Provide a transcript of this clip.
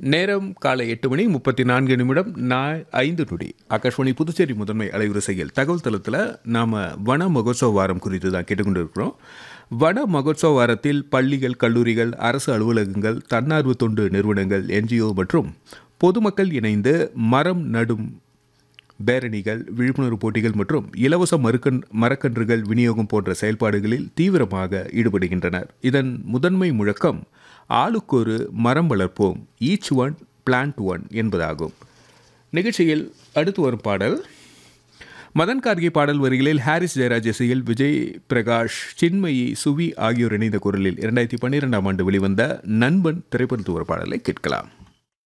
நேரம் காலை எட்டு மணி முப்பத்தி நான்கு நிமிடம் நான் ஐந்து நொடி ஆகாஷ்வாணி புதுச்சேரி முதன்மை அலைவரிசையில் தகவல் தளத்தில் நாம் வன மகோத்சவ வாரம் குறித்து தான் கேட்டுக்கொண்டு இருக்கிறோம் வன மகோத்சவ வாரத்தில் பள்ளிகள் கல்லூரிகள் அரசு அலுவலகங்கள் தன்னார்வ தொண்டு நிறுவனங்கள் என்ஜிஓ மற்றும் பொதுமக்கள் இணைந்து மரம் நடும் பேரணிகள் விழிப்புணர்வு போட்டிகள் மற்றும் இலவச மறுக்கன் மரக்கன்றுகள் விநியோகம் போன்ற செயல்பாடுகளில் தீவிரமாக ஈடுபடுகின்றனர் இதன் முதன்மை முழக்கம் ஆளுக்கொரு மரம் வளர்ப்போம் ஈச் ஒன் பிளான்ட் ஒன் என்பதாகும் நிகழ்ச்சியில் அடுத்து வரும் பாடல் மதன் கார்கே பாடல் வரிகளில் ஹாரிஸ் ஜெயராஜ் இசையில் விஜய் பிரகாஷ் சின்மயி சுவி ஆகியோர் இணைந்த குரலில் இரண்டாயிரத்தி பன்னிரெண்டாம் ஆண்டு வெளிவந்த நண்பன் திரைப்படத்து ஒரு பாடலை கேட்கலாம்